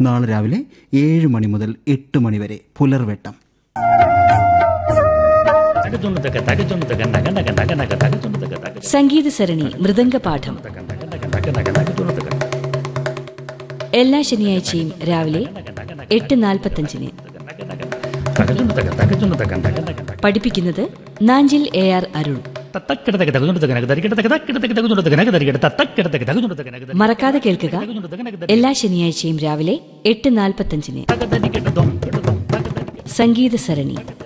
നാളെ രാവിലെ ഏഴ് മണി മുതൽ എട്ട് മണി വരെ പുലർവെട്ടം തകച്ചുണ്ടക തകച്ചുണ്ടക നഗ നഗ നഗ നഗ തകച്ചുണ്ടക തക സംഗീത സരണി മൃദംഗപാഠം നഗ നഗ നഗ നഗ തകച്ചുണ്ടക എല്ലാ ശനിയാഴ്ചയും രാവിലെ എട്ട് നാൽപ്പത്തഞ്ചിന് തകച്ചുണ്ടക തകച്ചുണ്ടക നഗ നഗ നഗ പഠിപ്പിക്കുന്നത് നാഞ്ചിൽ എ ആർ അരുൺ തത്തക്കിടതക തകച്ചുണ്ടക നഗ തരികിട തകക്കിടതക തകച്ചുണ്ടക നഗ തരികിട തത്തക്കിടതക തകച്ചുണ്ടക നഗ മറക്കാതെ കേൾക്കുക എല്ലാ ശനിയാഴ്ചയും രാവിലെ എട്ട് നാൽപ്പത്തഞ്ചിന് തക തരികിട ദം കിട ദം തക തരികിട സംഗീത സരണി